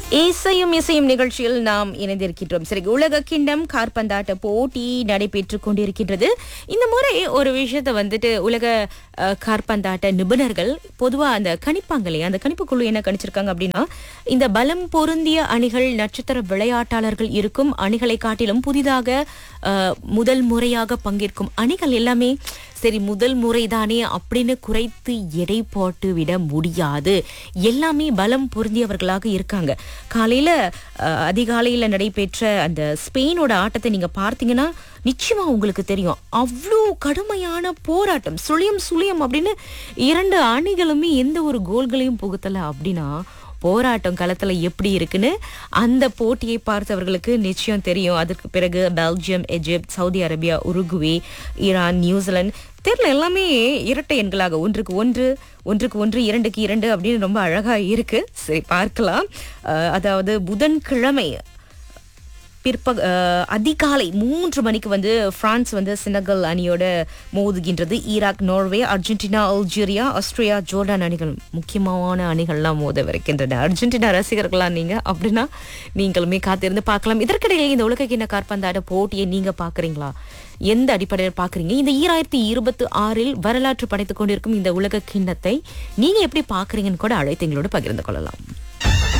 இசையும் இசையும் நிகழ்ச்சியில் நாம் இணைந்திருக்கின்றோம் சரி உலக கிண்டம் கார்பந்தாட்ட போட்டி நடைபெற்றுக் கொண்டிருக்கின்றது இந்த முறை ஒரு விஷயத்தை வந்துட்டு உலக அஹ், கார்பந்தாட்ட நிபுணர்கள் பொதுவா அந்த கணிப்பாங்களே அந்த கணிப்புக்குழு என்ன கணிச்சிருக்காங்க அப்படின்னா இந்த பலம் பொருந்திய அணிகள் நட்சத்திர விளையாட்டாளர்கள் இருக்கும் அணிகளை காட்டிலும் புதிதாக அஹ், முதல் முறையாக பங்கேற்கும் அணிகள் எல்லாமே சரி முதல் முறைதானே அப்படின்னு குறைத்து எடை போட்டு விட முடியாது எல்லாமே பலம் பொருந்தியவர்களாக இருக்காங்க காலையில அஹ், அதிகாலையில நடைபெற்ற அந்த ஸ்பெயினோட ஆட்டத்தை நீங்க பார்த்தீங்கன்னா நிச்சயமா உங்களுக்கு தெரியும் அவ்வளோ கடுமையான போராட்டம் சுழியம் சுழியம் அப்படின்னு இரண்டு அணிகளுமே எந்த ஒரு கோல்களையும் புகுத்தல அப்படின்னா போராட்டம் களத்துல எப்படி இருக்குன்னு அந்த போட்டியை பார்த்தவர்களுக்கு நிச்சயம் தெரியும் அதற்கு பிறகு Belgium Egypt Saudi Arabia Uruguay Iran New Zealand தெரியல எல்லாமே இரட்டை எண்களாக ஒன்றுக்கு ஒன்று ஒன்றுக்கு ஒன்று இரண்டுக்கு இரண்டு அப்படின்னு ரொம்ப அழகா இருக்கு சரி பார்க்கலாம் அஹ், அதாவது புதன்கிழமை பிற்பக அஹ், அதிகாலை மூன்று மணிக்கு வந்து பிரான்ஸ் வந்து செனகல் அணியோட மோதுகின்றது Iraq Norway Argentina Algeria Austria Jordan அணிகள் முக்கியமான அணிகள்லாம் மோதவிருக்கின்றன அர்ஜென்டினா ரசிகர்களா நீங்க அப்படின்னா நீங்களுமே காத்திருந்து பார்க்கலாம் இதற்கிடையே இந்த உலக கிண்ண காற்பந்தாட்ட போட்டியை நீங்க பாக்குறீங்களா எந்த அடிப்படையில் பாக்குறீங்க இந்த ஈராயிரத்தி இருபத்தி ஆறில் வரலாற்று படைத்துக் கொண்டிருக்கும் இந்த உலக கிண்ணத்தை நீங்க எப்படி பாக்குறீங்கன்னு கூட அழைத்து எங்களோட பகிர்ந்து கொள்ளலாம்